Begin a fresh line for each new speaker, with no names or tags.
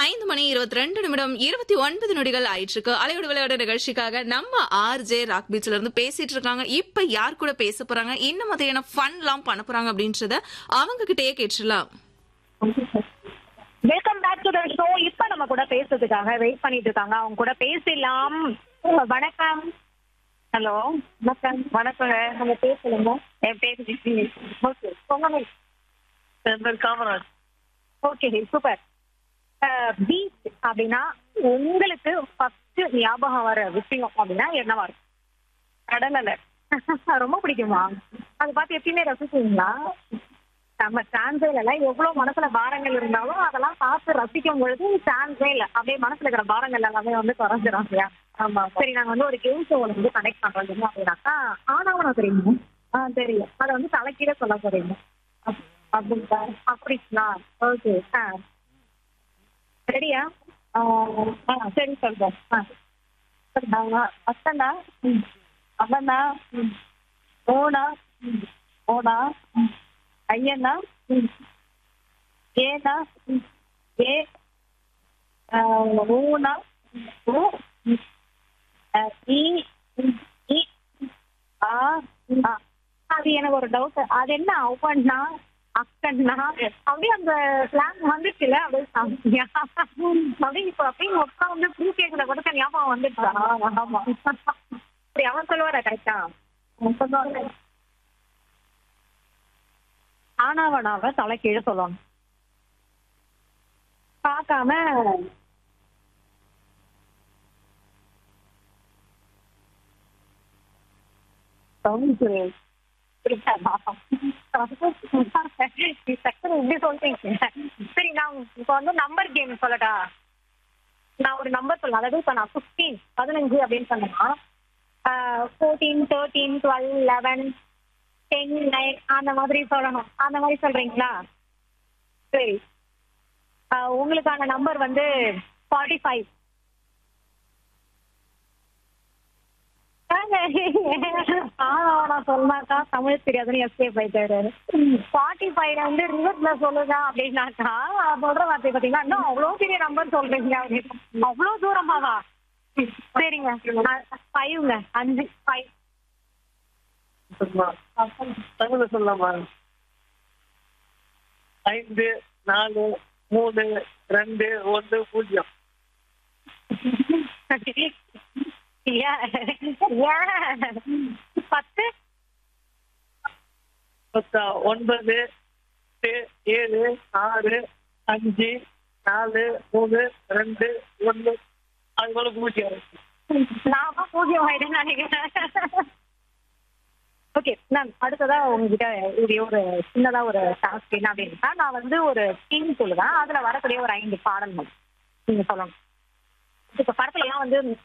ஐந்து மணி இருபத்தி ரெண்டு நிமிடம் இருபத்தி ஒன்பது நொடிகள் ஆயிட்டு இருக்கு அலையோடு விளையாட நிகழ்ச்சிக்காக நம்ம ஆர் ஜே ராக் பீச்ல இருந்து பேசிட்டு இருக்காங்க இப்ப யார் கூட பேச போறாங்க என்ன மாதிரியான ஃபன் எல்லாம் பண்ண போறாங்க அப்படின்றத அவங்க கிட்டயே கேட்டுலாம்
welcome back to the show இப்ப நம்ம கூட பேசுறதுக்காக வெயிட் பண்ணிட்டு இருக்காங்க அவங்க கூட பேசலாம் வணக்கம் ஹலோ வணக்கம் வணக்கங்க நம்ம பேசலுங்க என் பேர் ஜிசி ஓகே உங்க name?
என் பேர் காமராஜ்
ஓகே சூப்பர் பீச் அப்படின்னா உங்களுக்கு ஃபர்ஸ்ட் ஞாபகம் வர விஷயம் அப்படின்னா என்னவா இருக்கும் கடல் அலை ரொம்ப பிடிக்குமா அது பார்த்து எப்பயுமே ரசிச்சுங்களா நம்ம சான்ஸே இல்லை எவ்வளவு மனசுல பாரங்கள் இருந்தாலும் அதெல்லாம் பார்த்து ரசிக்கும் பொழுது சான்ஸே இல்லை அப்படியே மனசுல இருக்கிற பாரங்கள் எல்லாமே வந்து குறைஞ்சிரும் இல்லையா ஆமா சரி நாங்க வந்து ஒரு கேம் ஷோ வந்து கனெக்ட் பண்றோம் என்ன அப்படின்னாக்கா ஆனாவனா தெரியுமா ஆ தெரியும் அதை வந்து தலைக்கீழ சொல்ல போறீங்க அப்- அப்படிங்களா அப்படிங்களா ஓகே ஆ ரெடியா ஆ சரி சொல்றேன் ஆ அத்தனா அவனா ஓனா ஓனா ஐயனா ஏனா ஏ ஊனா ஊ இ இ ஆ ஆ. அது எனக்கு ஒரு டவுட் அது என்ன அவன்னா அக்கன்னா அப்படியே அந்த ஸ்லாங் வந்துச்சுல அப்படியே சாமியா அப்படியே இப்ப அப்படியே ஒக்கா வந்து ப்ரூ கேக்குல கொடுத்த ஞாபகம் வந்துச்சா ஆமா சரி அவன் சொல்லுவாரா கரெக்டா சொல்லுவாங்க ஆனாவனாவ தலை கீழே சொல்லணும் பார்க்காம இப்படி சொல்றீங்க சரி நான் இப்ப வந்து நம்பர் கேம் சொல்லட்டா நான் ஒரு நம்பர் சொல்லலாம் அதாவது இப்ப நான் பிப்டீன் பதினஞ்சு அப்படின்னு சொன்னேன்னா fourteen thirteen twelve eleven ten nine அந்த மாதிரி சொல்லணும் அந்த மாதிரி சொல்றீங்களா சரி ஆஹ் உங்களுக்கான நம்பர் வந்து ஃபார்ட்டி ஃபைவ் நான் சொன்னாக்கா தமிழ் தெரியாதுன்னு எஸ்கேப் ஆயிட்டாரு ஃபார்ட்டி ஃபைவ் வந்து ரிவர்ஸ்ல சொல்லுங்க அப்படின்னாக்கா சொல்ற வார்த்தை பாத்தீங்கன்னா இன்னும் அவ்வளவு பெரிய நம்பர் சொல்றீங்க அப்படின்னு அவ்வளவு தூரமாவா சரிங்க ஃபைவ்ங்க அஞ்சு ஃபைவ்
தமிழ்ல சொல்லலாமா ஐந்து நாலு மூணு ரெண்டு ஒன்று பூஜ்ஜியம்
ஏன் ஏன் பத்து
பத்தா ஒன்பது எட்டு ஏழு ஆறு அஞ்சு நாலு மூணு ரெண்டு ஒன்று அது போல பூஜ்ஜியம்
நாம பூஜ்யம் ஆயிடுன்னு நினைக்கிறேன் ஓகே மேம் அடுத்ததா உங்ககிட்ட இது ஒரு சின்னதா ஒரு டாஸ்க் என்ன அப்படின்னா நான் வந்து ஒரு டீம் சொல்லுவேன் அதுல வரக்கூடிய ஒரு ஐந்து பாடல்கள் நீங்க சொல்லணும் இப்ப படத்துல எல்லாம் வந்து